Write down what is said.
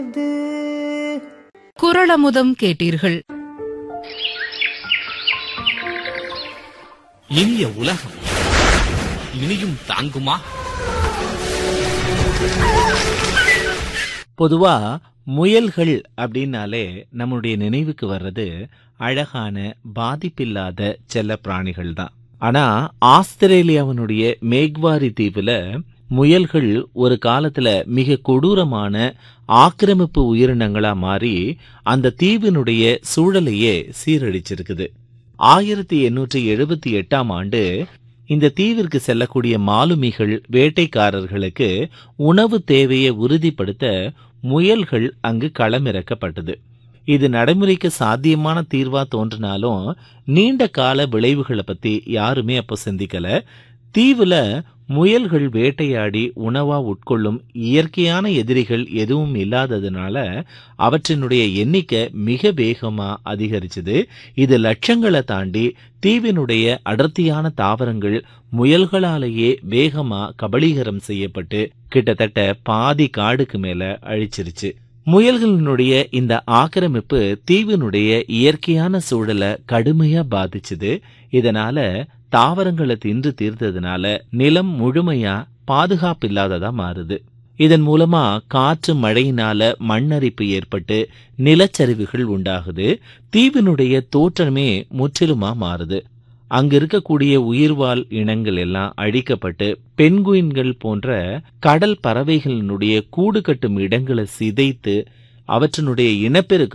குரளமுதம் கேட்டீர்கள் இனிய உலகம் இனியும் தாங்குமா பொதுவா முயல்கள் அப்படின்னாலே நம்முடைய நினைவுக்கு வர்றது அழகான பாதிப்பில்லாத செல்ல பிராணிகள் தான் ஆனா ஆஸ்திரேலியாவினுடைய மேக்வாரி தீவுல முயல்கள் ஒரு காலத்துல மிக கொடூரமான ஆக்கிரமிப்பு உயிரினங்களா மாறி அந்த தீவினுடைய சூழலையே சீரழிச்சிருக்குது ஆயிரத்தி எண்ணூற்றி எழுபத்தி எட்டாம் ஆண்டு இந்த தீவிற்கு செல்லக்கூடிய மாலுமிகள் வேட்டைக்காரர்களுக்கு உணவு தேவையை உறுதிப்படுத்த முயல்கள் அங்கு களமிறக்கப்பட்டது இது நடைமுறைக்கு சாத்தியமான தீர்வா தோன்றினாலும் நீண்ட கால விளைவுகளை பத்தி யாருமே அப்போ சிந்திக்கல தீவுல முயல்கள் வேட்டையாடி உணவா உட்கொள்ளும் இயற்கையான எதிரிகள் எதுவும் இல்லாததுனால அவற்றினுடைய எண்ணிக்கை மிக வேகமா அதிகரிச்சது இது லட்சங்களை தாண்டி தீவினுடைய அடர்த்தியான தாவரங்கள் முயல்களாலேயே வேகமா கபளீகரம் செய்யப்பட்டு கிட்டத்தட்ட பாதி காடுக்கு மேல அழிச்சிருச்சு முயல்களினுடைய இந்த ஆக்கிரமிப்பு தீவினுடைய இயற்கையான சூழலை கடுமையா பாதிச்சுது இதனால தாவரங்களை தின்று தீர்த்ததுனால நிலம் முழுமையா பாதுகாப்பு இல்லாததா மாறுது இதன் மூலமா காற்று மழையினால மண்ணரிப்பு ஏற்பட்டு நிலச்சரிவுகள் உண்டாகுது தீவினுடைய தோற்றமே முற்றிலுமா மாறுது அங்க இருக்கக்கூடிய உயிர்வாழ் இனங்கள் எல்லாம் அழிக்கப்பட்டு பென்குயின்கள் போன்ற கடல் பறவைகளினுடைய கூடு கட்டும் இடங்களை சிதைத்து அவற்றினுடைய இனப்பெருக்கம்